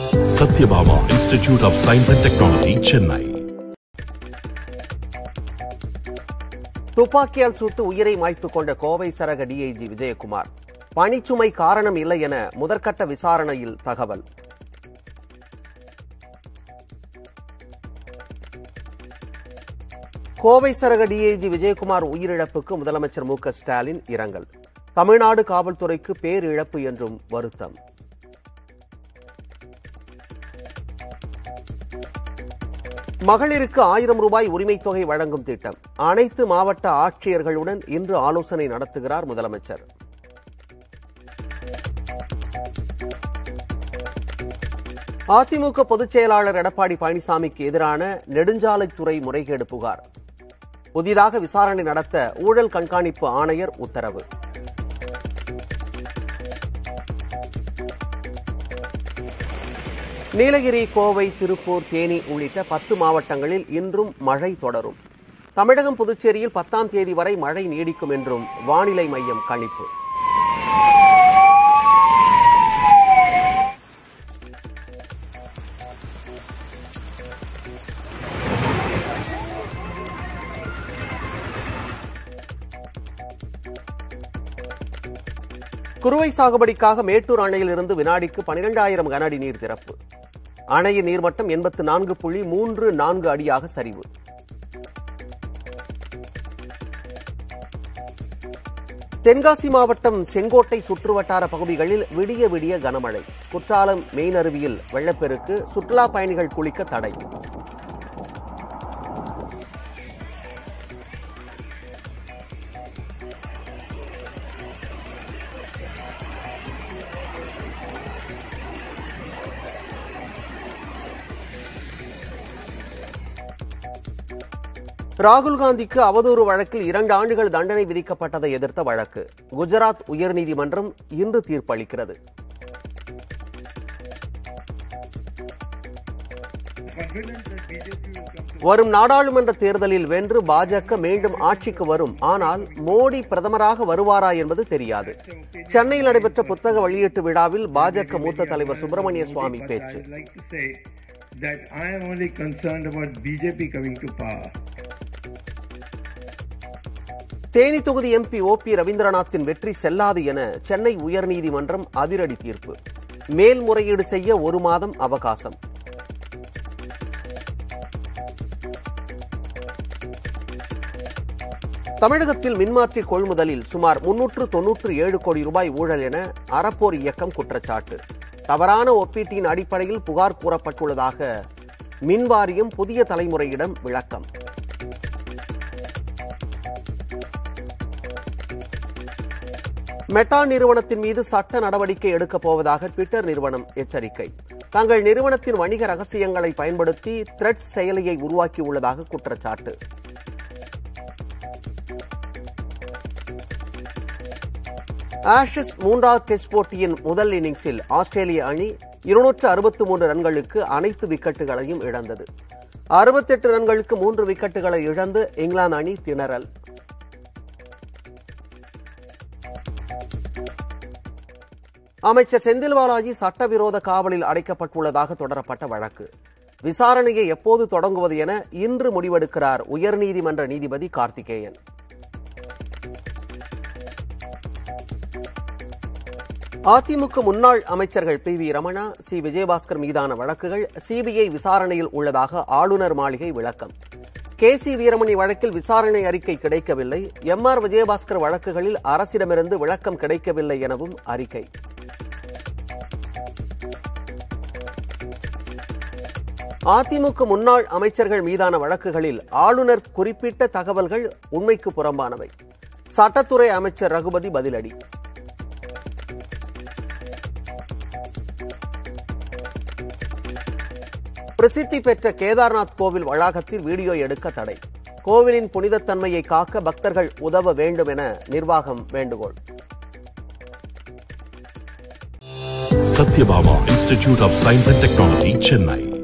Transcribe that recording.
Satyabhama Institute of Science and Technology Chennai துப்பாக்கியால் சுட்டு உயிரை மாய்த்துக் கொண்ட கோவை சரக டிஐஜி விஜயகுமார் பணிச்சுமை காரணம் இல்லை என முதற்கட்ட விசாரணையில் தகவல் கோவை சரக டிஐஜி விஜயகுமார் உயிரிழப்புக்கு முதலமைச்சர் மு க ஸ்டாலின் இரங்கல் தமிழ்நாடு காவல்துறைக்கு பேரிழப்பு என்றும் வருத்தம் மகளிருக்கு ஆயிரம் ரூபாய் உரிமைத் தொகை வழங்கும் திட்டம் அனைத்து மாவட்ட ஆட்சியர்களுடன் இன்று ஆலோசனை நடத்துகிறார் முதலமைச்சர் அதிமுக பொதுச் செயலாளர் எடப்பாடி பழனிசாமிக்கு எதிரான நெடுஞ்சாலைத்துறை முறைகேடு புகார் புதிதாக விசாரணை நடத்த ஊழல் கண்காணிப்பு ஆணையர் உத்தரவு நீலகிரி கோவை திருப்பூர் தேனி உள்ளிட்ட பத்து மாவட்டங்களில் இன்றும் மழை தொடரும் தமிழகம் புதுச்சேரியில் பத்தாம் தேதி வரை மழை நீடிக்கும் என்றும் வானிலை மையம் கணிப்பு குறுவை சாகுபடிக்காக மேட்டூர் அணையில் இருந்து வினாடிக்கு பனிரெண்டாயிரம் கன அடி நீர் திறப்பு அணையின் நீர்மட்டம் எண்பத்து நான்கு புள்ளி மூன்று நான்கு அடியாக சரிவு தென்காசி மாவட்டம் செங்கோட்டை சுற்றுவட்டார பகுதிகளில் விடிய விடிய கனமழை குற்றாலம் மெயினருவியில் வெள்ளப்பெருக்கு சுற்றுலா பயணிகள் குளிக்க தடை ராகுல் காந்திக்கு அவதூறு வழக்கில் இரண்டு ஆண்டுகள் தண்டனை விதிக்கப்பட்டதை எதிர்த்த வழக்கு குஜராத் உயர்நீதிமன்றம் இன்று தீர்ப்பளிக்கிறது வரும் நாடாளுமன்ற தேர்தலில் வென்று பாஜக மீண்டும் ஆட்சிக்கு வரும் ஆனால் மோடி பிரதமராக வருவாரா என்பது தெரியாது சென்னையில் நடைபெற்ற புத்தக வெளியீட்டு விழாவில் பாஜக மூத்த தலைவர் சுப்பிரமணிய சுவாமி பேச்சு I'd like to say that I am only concerned about BJP coming to power. Theni தொகுதி எம்பி ஓ பி ரவீந்திரநாத்தின் வெற்றி செல்லாது என சென்னை உயர்நீதிமன்றம் அதிரடி தீர்ப்பு மேல்முறையீடு செய்ய ஒரு மாதம் அவகாசம் தமிழகத்தில் மின்மாற்றி கொள்முதலில் சுமார் முன்னூற்று தொன்னூற்று ஏழு கோடி ரூபாய் ஊழல் என அறப்போர் இயக்கம் குற்றச்சாட்டு தவறான ஒப்பீட்டின் அடிப்படையில் புகார் கூறப்பட்டுள்ளதாக மின்வாரியம் புதிய தலைமுறையிடம் விளக்கம் மெட்டா நிறுவனத்தின் மீது சட்ட நடவடிக்கை எடுக்கப் போவதாக ட்விட்டர் நிறுவனம் எச்சரிக்கை தங்கள் நிறுவனத்தின் வணிக ரகசியங்களை பயன்படுத்தி த்ரெட் செயலியை உருவாக்கியுள்ளதாக குற்றச்சாட்டு ஆஷஸ் மூன்றாவது டெஸ்ட் போட்டியின் முதல் இன்னிங்ஸில் ஆஸ்திரேலிய அணி இருநூற்று அறுபத்து மூன்று ரன்களுக்கு அனைத்து விக்கெட்டுகளையும் இழந்தது அறுபத்தெட்டு ரன்களுக்கு மூன்று விக்கெட்டுகளை இழந்து இங்கிலாந்து அணி திணறல் அமைச்சர் செந்தில் பாலாஜி சட்டவிரோத காவலில் அடைக்கப்பட்டுள்ளதாக தொடரப்பட்ட வழக்கு விசாரணையை எப்போது தொடங்குவது என இன்று முடிவெடுக்கிறார் உயர்நீதிமன்ற நீதிபதி கார்த்திகேயன் அதிமுக முன்னாள் அமைச்சர்கள் P V Ramana C Vijayabaskar மீதான வழக்குகள் சிபிஐ விசாரணையில் உள்ளதாக ஆளுநர் மாளிகை விளக்கம் கே சி வீரமணி வழக்கில் விசாரணை அறிக்கை கிடைக்கவில்லை எம் ஆர் விஜயபாஸ்கர் வழக்குகளில் அரசிடமிருந்து விளக்கம் கிடைக்கவில்லை எனவும் அறிக்கை அதிமுக முன்னாள் அமைச்சர்கள் மீதான வழக்குகளில் ஆளுநர் குறிப்பிட்ட தகவல்கள் உண்மைக்கு புறம்பானவை சட்டத்துறை அமைச்சர் ரகுபதி பதிலடி பிரசித்தி பெற்ற கேதார்நாத் கோவில் வளாகத்தில் வீடியோ எடுக்க தடை கோவிலின் புனிதத்தன்மையை காக்க பக்தர்கள் உதவ வேண்டும் என நிர்வாகம் வேண்டுகோள் Sathyabama Institute of Science and Technology Chennai